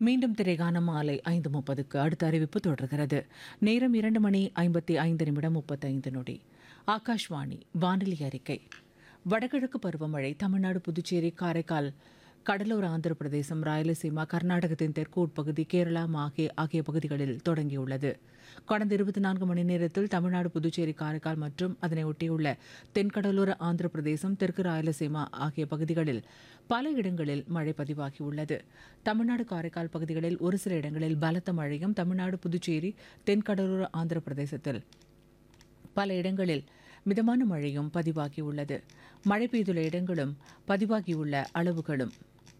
மீண்டும் திரைகான மாலை ஐந்து முப்பதுக்கு அடுத்த அறிவிப்பு தொடர்கிறது நேரம் இரண்டு மணி ஐம்பத்தி ஐந்து நிமிடம் முப்பத்தைந்து நொடி ஆகாஷ்வாணி வானிலை அறிக்கை வடகிழக்கு பருவமழை தமிழ்நாடு புதுச்சேரி காரைக்கால் கடலோர ஆந்திர பிரதேசம் ராயலசீமா கர்நாடகத்தின் தெற்கு உட்பகுதி கேரளா மாஹே ஆகிய பகுதிகளில் தொடங்கியுள்ளது கடந்த இருபத்தி நான்கு மணி நேரத்தில் தமிழ்நாடு புதுச்சேரி காரைக்கால் மற்றும் அதனை ஒட்டியுள்ள தென்கடலோர ஆந்திர பிரதேசம் தெற்கு ராயலசீமா ஆகிய பகுதிகளில் பல இடங்களில் மழை பதிவாகியுள்ளது தமிழ்நாடு காரைக்கால் பகுதிகளில் ஒரு சில இடங்களில் பலத்த மழையும் தமிழ்நாடு புதுச்சேரி தென்கடலோர ஆந்திர பிரதேசத்தில் பல இடங்களில் மிதமான மழையும் பதிவாகியுள்ளது மழை பெய்துள்ள இடங்களும் பதிவாகியுள்ள அளவுகளும்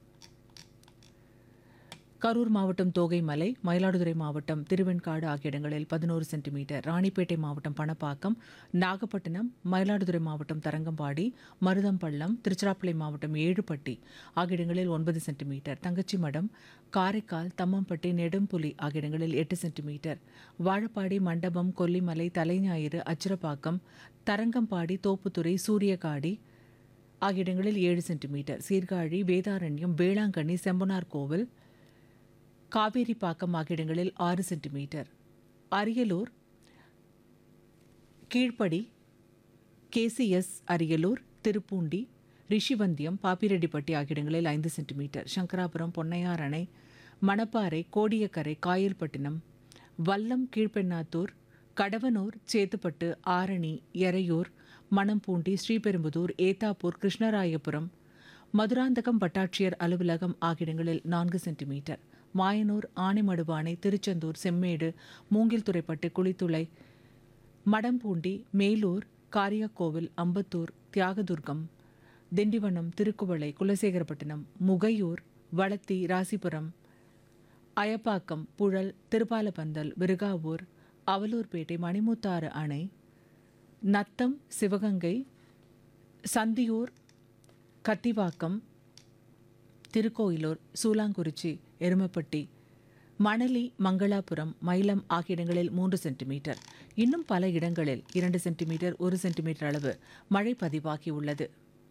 கரூர் மாவட்டம் தோகைமலை மயிலாடுதுறை மாவட்டம் திருவெண்காடு ஆகிய இடங்களில் பதினோரு சென்டிமீட்டர் ராணிப்பேட்டை மாவட்டம் பணப்பாக்கம் நாகப்பட்டினம் மயிலாடுதுறை மாவட்டம் தரங்கம்பாடி மருதம்பள்ளம் திருச்சிராப்பள்ளி மாவட்டம் ஏழுப்பட்டி ஆகிய இடங்களில் ஒன்பது சென்டிமீட்டர் தங்கச்சிமடம் காரைக்கால் தம்மம்பட்டி நெடும்புலி ஆகிய இடங்களில் எட்டு சென்டிமீட்டர் வாழப்பாடி மண்டபம் கொல்லிமலை தலைஞாயிறு அச்சிரப்பாக்கம் தரங்கம்பாடி தோப்புத்துறை சூரியகாடி ஆகிய இடங்களில் ஏழு சென்டிமீட்டர் சீர்காழி வேதாரண்யம் வேளாங்கண்ணி செம்பனார் கோவில் காவேரிப்பாக்கம் ஆகிய இடங்களில் ஆறு சென்டிமீட்டர் அரியலூர் கீழ்ப்படி கேசிஎஸ் அரியலூர் திருப்பூண்டி ரிஷிவந்தியம் பாப்பிரெட்டிப்பட்டி ஆகிய இடங்களில் ஐந்து சென்டிமீட்டர் சங்கராபுரம் பொன்னையார் அணை மணப்பாறை கோடியக்கரை காயல்பட்டினம் வல்லம் கீழ்பெண்ணாத்தூர் கடவனூர் சேத்துப்பட்டு ஆரணி எறையூர் மணம்பூண்டி ஸ்ரீபெரும்புதூர் ஏத்தாப்பூர் கிருஷ்ணராயபுரம் மதுராந்தகம் வட்டாட்சியர் அலுவலகம் ஆகிய இடங்களில் நான்கு சென்டிமீட்டர் மாயனூர் ஆனைமடுவானை திருச்செந்தூர் செம்மேடு மூங்கில்துறைப்பட்டு குளித்துளை மடம்பூண்டி மேலூர் காரியாக்கோவில் அம்பத்தூர் தியாகதுர்கம் திண்டிவனம் திருக்குவளை குலசேகரப்பட்டினம் முகையூர் வளத்தி ராசிபுரம் அயப்பாக்கம் புழல் திருப்பாலப்பந்தல் விருகாவூர் அவலூர்பேட்டை மணிமுத்தாறு அணை நத்தம் சிவகங்கை சந்தியூர் கத்திவாக்கம் திருக்கோயிலூர் சூலாங்குறிச்சி எருமப்பட்டி மணலி மங்களாபுரம் மயிலம் ஆகிய இடங்களில் மூன்று சென்டிமீட்டர் இன்னும் பல இடங்களில் இரண்டு சென்டிமீட்டர் ஒரு சென்டிமீட்டர் அளவு மழை பதிவாகியுள்ளது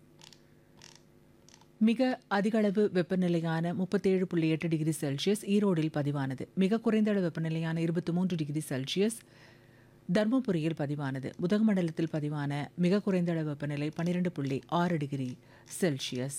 மிக அதிகளவு வெப்பநிலையான முப்பத்தேழு புள்ளி எட்டு டிகிரி செல்சியஸ் ஈரோடில் பதிவானது மிக குறைந்த அளவு வெப்பநிலையான இருபத்தி மூன்று டிகிரி செல்சியஸ் தர்மபுரியில் பதிவானது உதகமண்டலத்தில் பதிவான மிக குறைந்த அளவு வெப்பநிலை பன்னிரண்டு புள்ளி ஆறு டிகிரி செல்சியஸ்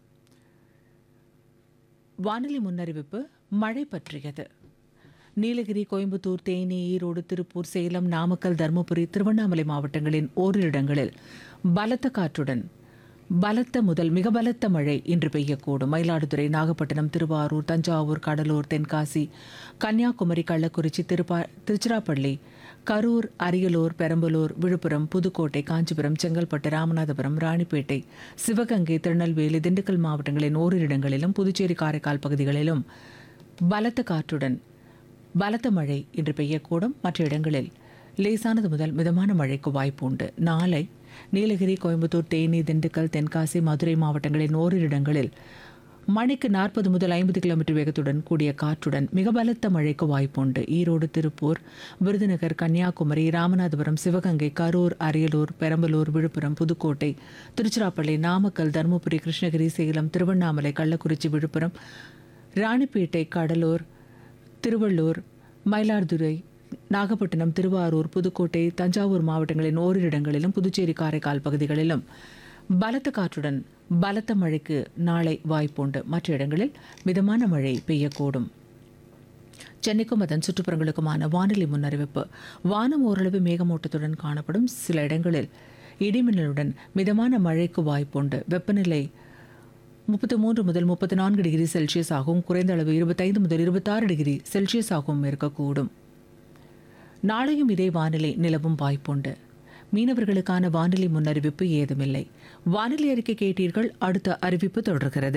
வானிலை முன்னறிவிப்பு மழை பற்றியது நீலகிரி கோயம்புத்தூர் தேனி ஈரோடு திருப்பூர் சேலம் நாமக்கல் தருமபுரி திருவண்ணாமலை மாவட்டங்களின் ஓரிரு இடங்களில் பலத்த காற்றுடன் பலத்த முதல் மிக பலத்த மழை இன்று பெய்யக்கூடும் மயிலாடுதுறை நாகப்பட்டினம் திருவாரூர் தஞ்சாவூர் கடலூர் தென்காசி கன்னியாகுமரி கள்ளக்குறிச்சி திருப்பா திருச்சிராப்பள்ளி கரூர் அரியலூர் பெரம்பலூர் விழுப்புரம் புதுக்கோட்டை காஞ்சிபுரம் செங்கல்பட்டு ராமநாதபுரம் ராணிப்பேட்டை சிவகங்கை திருநெல்வேலி திண்டுக்கல் மாவட்டங்களின் ஓரிரு இடங்களிலும் புதுச்சேரி காரைக்கால் பகுதிகளிலும் பலத்த காற்றுடன் பலத்த மழை இன்று பெய்யக்கூடும் மற்ற இடங்களில் லேசானது முதல் மிதமான மழைக்கு வாய்ப்பு உண்டு நாளை நீலகிரி கோயம்புத்தூர் தேனி திண்டுக்கல் தென்காசி மதுரை மாவட்டங்களின் ஓரிரு இடங்களில் மணிக்கு நாற்பது முதல் ஐம்பது கிலோமீட்டர் வேகத்துடன் கூடிய காற்றுடன் மிக பலத்த மழைக்கு வாய்ப்புண்டு ஈரோடு திருப்பூர் விருதுநகர் கன்னியாகுமரி ராமநாதபுரம் சிவகங்கை கரூர் அரியலூர் பெரம்பலூர் விழுப்புரம் புதுக்கோட்டை திருச்சிராப்பள்ளி நாமக்கல் தருமபுரி கிருஷ்ணகிரி சேலம் திருவண்ணாமலை கள்ளக்குறிச்சி விழுப்புரம் ராணிப்பேட்டை கடலூர் திருவள்ளூர் மயிலாடுதுறை நாகப்பட்டினம் திருவாரூர் புதுக்கோட்டை தஞ்சாவூர் மாவட்டங்களின் ஓரிரு இடங்களிலும் புதுச்சேரி காரைக்கால் பகுதிகளிலும் பலத்த காற்றுடன் பலத்த மழைக்கு நாளை வாய்ப்புண்டு மற்ற இடங்களில் மிதமான மழை பெய்யக்கூடும் சென்னைக்கும் அதன் சுற்றுப்புறங்களுக்குமான வானிலை முன்னறிவிப்பு வானம் ஓரளவு மேகமூட்டத்துடன் காணப்படும் சில இடங்களில் இடிமின்னலுடன் மிதமான மழைக்கு வாய்ப்புண்டு வெப்பநிலை முப்பத்தி மூன்று முதல் முப்பத்தி நான்கு டிகிரி செல்சியஸ் ஆகவும் குறைந்த அளவு இருபத்தைந்து முதல் இருபத்தாறு டிகிரி செல்சியஸ் ஆகவும் இருக்கக்கூடும் நாளையும் இதே வானிலை நிலவும் வாய்ப்புண்டு மீனவர்களுக்கான வானிலை முன்னறிவிப்பு ஏதுமில்லை வானிலை அறிக்கை கேட்டீர்கள் அடுத்த அறிவிப்பு தொடர்கிறது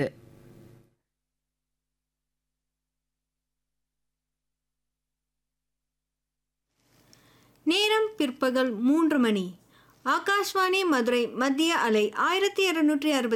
நேரம் பிற்பகல் மூன்று மணி ஆகாஷ்வாணி மதுரை மத்திய அலை ஆயிரத்தி இருநூற்றி அறுபத்தி